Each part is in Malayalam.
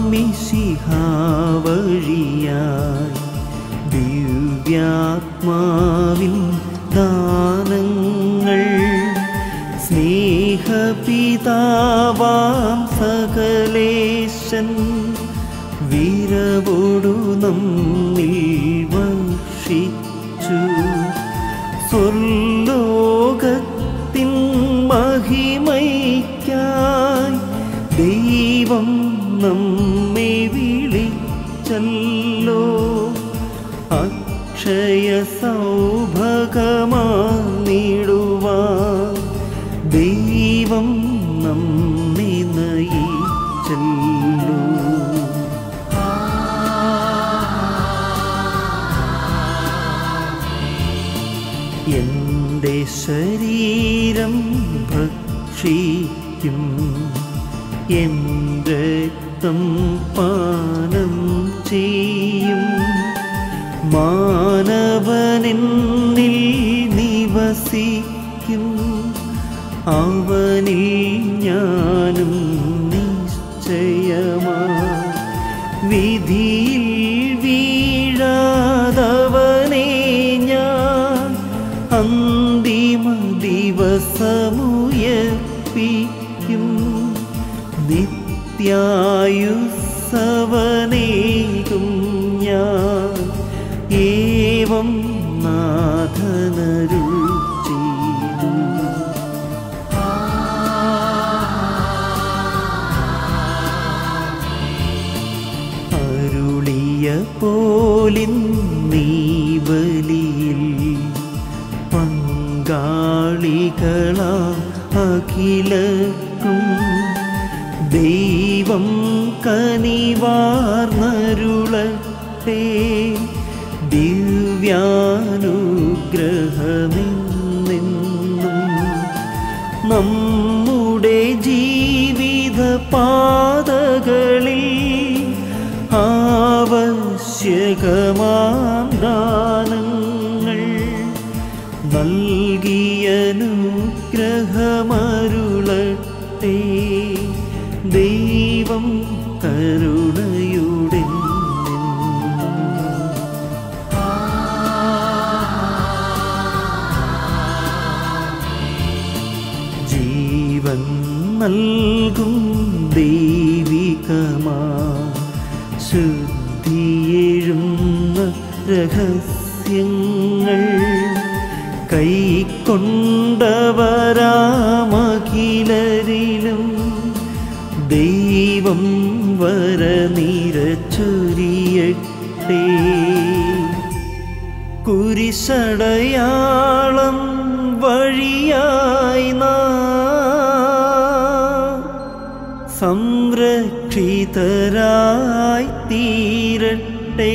വഴിയായി ദിവ്യാത്മാവിൻ ദാനങ്ങൾ സ്നേഹപിതാവാം സകലേശൻ വീരവോടു നമ്മിൽ വർഷിച്ചു സ്വർലോകത്തിൻ മഹിമയ്ക്കായി ദൈവം നമ്മെ വിളിച്ചല്ലോ അക്ഷയ സൗഭഗമാണിടുവാൻ ദൈവം നമ്മെ നയിച്ചല്ലോ എൻ്റെ ശരീരം ഭക്ഷിക്കും എൻ്റെ രക്തം പാനം ചെയ്യും മാനവനെന്നിൽ നിവസിക്കും അവനിൽ ഞാനും നിശ്ചയമാ വിധിയിൽ വീഴാതവനെ ഞാൻ അന്തിമ ദിവസമുയർപ്പിക്കും നിത്യായുസവനേകും ഞാൻ ഏവം നാഥനരുൾ ചെയ്തു അരുളിയ പോലിൻ നീവലിയിൽ പങ്കാളികളാ അഖിലർക്കും ദൈവം കനിവാർന്നരുളട്ടെ ദിവ്യാനുഗ്രഹമെന്നെന്നും നമ്മുടെ ജീവിത പാതകളിൽ ആവശ്യകമാം ദാനങ്ങൾ നൽകിയനുഗ്രഹമരുളട്ടെ ദൈവം കരുണയുടെ ജീവൻ നൽകും ദൈവികമാ ശുദ്ധിയെഴുന്ന രഹസ്യങ്ങൾ കൈക്കൊണ്ടവരാമഖിലരിലും ദൈവം വരനിരച്ചൊരിയട്ടെ കുരിശടയാളം വഴിയായി നാം സംരക്ഷിതരായി തീരട്ടെ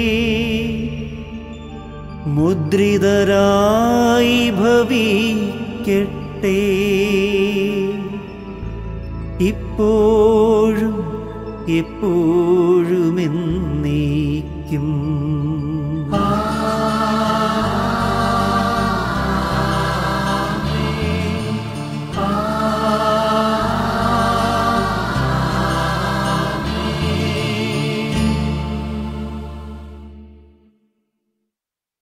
മുദ്രിതരായി ഭവിക്കട്ടെ ഇപ്പോഴും എപ്പോഴും എന്നേക്കും